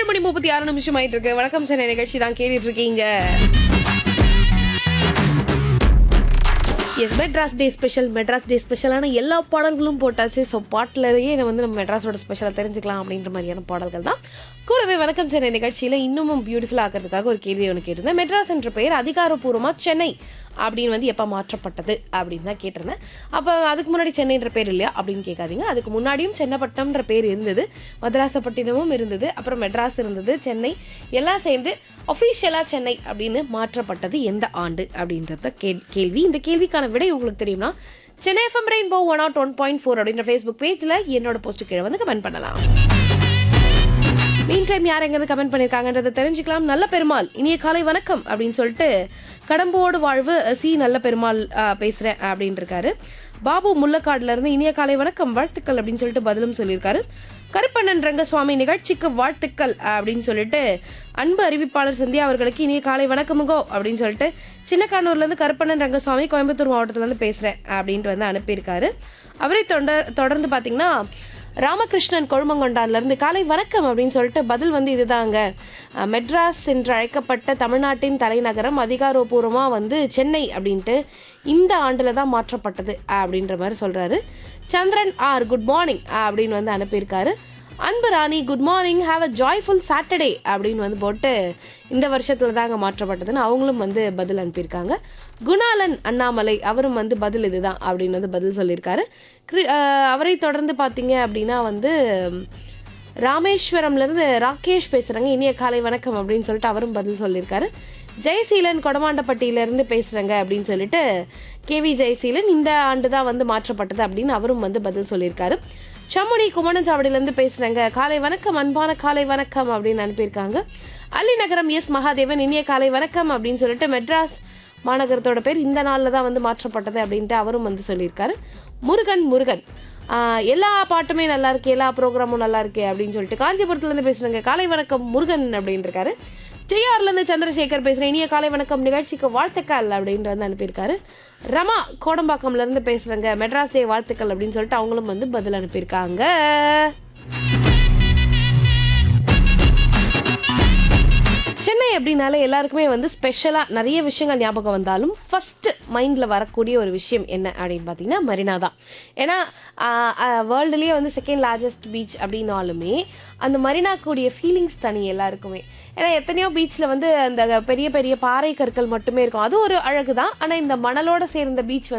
மணி முப்பத்தி ஆறு நிமிஷம் ஆயிட்டு இருக்கு வணக்கம் சென்னை நிகழ்ச்சி தான் கேட்டுட்டு இருக்கீங்க yes Madras day special Madras day ஸ்பெஷலான எல்லா பாடல்களும் போட்டாச்சு ஸோ பாட்டிலேயே வந்து நம்ம மெட்ராஸோட ஸ்பெஷலாக தெரிஞ்சுக்கலாம் அப்படின்ற மாதிரியான பாடல்கள் தான் கூடவே வணக்கம் சென்னை நிகழ்ச்சியில் இன்னமும் பியூட்டிஃபுல் ஆக்கிறதுக்காக ஒரு கேள்வி ஒன்று கேட்டிருந்தேன் மெட்ராஸ் என்ற பெயர் அதிகாரப்பூர்வமாக சென்னை அப்படின்னு வந்து எப்போ மாற்றப்பட்டது அப்படின்னு தான் கேட்டிருந்தேன் அப்போ அதுக்கு முன்னாடி சென்னைன்ற பேர் இல்லையா அப்படின்னு கேட்காதீங்க அதுக்கு முன்னாடியும் சென்னப்பட்டம்ன்ற பேர் இருந்தது மதராசப்பட்டினமும் இருந்தது அப்புறம் மெட்ராஸ் இருந்தது சென்னை எல்லாம் சேர்ந்து ஒஃபிஷியலாக சென்னை அப்படின்னு மாற்றப்பட்டது எந்த ஆண்டு அப்படின்றத கேள் கேள்வி இந்த கேள்விக்கான விடை உங்களுக்கு தெரியும்னா Chennai FM rainbow one naught one point four அப்படின்ற ஃபேஸ்புக் பேஜில் என்னோட போஸ்ட்டு கீழே வந்து கமெண்ட் பண்ணலாம் மீன் டைம் யார் எங்கேருந்து கமெண்ட் பண்ணியிருக்காங்கன்றதை தெரிஞ்சுக்கலாம் நல்ல பெருமாள் இனிய காலை வணக்கம் அப்படின்னு சொல்லிட்டு கடம்போடு வாழ்வு சி நல்ல பெருமாள் பேசுகிறேன் அப்படின்னு இருக்காரு பாபு முள்ளக்காடுல இருந்து இனிய காலை வணக்கம் வாழ்த்துக்கள் அப்படின்னு சொல்லிட்டு பதிலும் சொல்லியிருக்காரு கருப்பண்ணன் ரங்கசுவாமி நிகழ்ச்சிக்கு வாழ்த்துக்கள் அப்படின்னு சொல்லிட்டு அன்பு அறிவிப்பாளர் சந்தியா அவர்களுக்கு இனிய காலை வணக்கமுகோ அப்படின்னு சொல்லிட்டு சின்னக்கானூர்லேருந்து கருப்பண்ணன் ரங்கசுவாமி கோயம்புத்தூர் மாவட்டத்துலேருந்து பேசுகிறேன் அப்படின்ட்டு வந்து அனுப்பியிருக்காரு அவரை தொடர் தொடர்ந்து பார்த்தீங்கன்னா ராமகிருஷ்ணன் கொழுமங்கொண்டான்லேருந்து காலை வணக்கம் அப்படின்னு சொல்லிட்டு பதில் வந்து இதுதாங்க அஹ், மெட்ராஸ் என்று அழைக்கப்பட்ட தமிழ்நாட்டின் தலைநகரம் அதிகாரப்பூர்வமாக வந்து சென்னை அப்படின்ட்டு இந்த ஆண்டில் தான் மாற்றப்பட்டது அப்படின்ற மாதிரி சொல்கிறாரு சந்திரன் ஆர் குட் மார்னிங் அப்படின்னு வந்து அனுப்பியிருக்காரு Anbu Rani good morning have a joyful Saturday அப்படின்னு வந்து போட்டு இந்த வருஷத்தில் தாங்க மாற்றப்பட்டதுன்னு அவங்களும் வந்து பதில் அனுப்பியிருக்காங்க குணாலன் அண்ணாமலை அவரும் வந்து பதில் இதுதான் அப்படின்னு வந்து பதில் சொல்லியிருக்காரு கிரி- அஹ் அவரை தொடர்ந்து பார்த்தீங்க அப்படின்னா வந்து ராமேஸ்வரம்லேருந்து ராகேஷ் பேசுகிறாங்க இனிய காலை வணக்கம் அப்படின்னு சொல்லிட்டு அவரும் பதில் சொல்லியிருக்காரு ஜெயசீலன் கொடமாண்டப்பட்டியிலேருந்து பேசுகிறேங்க அப்படின்னு சொல்லிட்டு கேவி ஜெயசீலன் இந்த ஆண்டு தான் வந்து மாற்றப்பட்டது அப்படின்னு அவரும் வந்து பதில் சொல்லியிருக்காரு சம்முனி குமணஞ்சாவடியிலேருந்து பேசுகிறேங்க காலை வணக்கம் அன்பான காலை வணக்கம் அப்படின்னு அனுப்பியிருக்காங்க அலிநகரம் எஸ் மகாதேவன் இனிய காலை வணக்கம் அப்படின்னு சொல்லிட்டு மெட்ராஸ் மாநகரத்தோட பேர் இந்த நாளில் தான் வந்து மாற்றப்பட்டது அப்படின்ட்டு அவரும் வந்து சொல்லியிருக்காரு முருகன் முருகன் ஆஹ் எல்லா பாட்டுமே நல்லா இருக்கு எல்லா ப்ரோக்ராமும் நல்லா இருக்கு அப்படின்னு சொல்லிட்டு காஞ்சிபுரத்துலேருந்து பேசுகிறேங்க காலை வணக்கம் முருகன் அப்படின்னு இருக்காரு டிஆர்லேருந்து சந்திரசேகர் பேசுகிறேன் இனிய காலை வணக்கம் நிகழ்ச்சிக்கு வாழ்த்துக்கள் அப்படின்ட்டு வந்து அனுப்பியிருக்காரு ரமா கோடம்பாக்கம்லேருந்து பேசுகிறேங்க மெட்ராஸ் டே வாழ்த்துக்கள் அப்படின்னு சொல்லிட்டு அவங்களும் வந்து பதில் அனுப்பியிருக்காங்க சென்னை அப்படின்னாலே எல்லாருக்குமே வந்து ஸ்பெஷலாக நிறைய விஷயங்கள் ஞாபகம் வந்தாலும் ஃபஸ்ட்டு மைண்டில் வரக்கூடிய ஒரு விஷயம் என்ன அப்படின்னு பார்த்தீங்கன்னா மரினா தான் ஏன்னா வேர்ல்டுலேயே வந்து செகண்ட் லார்ஜஸ்ட் பீச் அப்படின்னாலுமே அந்த மரினா கூடிய ஃபீலிங்ஸ் தனி எல்லாருக்குமே ஏன்னா எத்தனையோ பீச்சில் வந்து அந்த பெரிய பெரிய பாறை கற்கள் மட்டுமே இருக்கும் அது ஒரு அழகு தான் ஆனால் இந்த மணலோட சேர்ந்த பீச் வந்து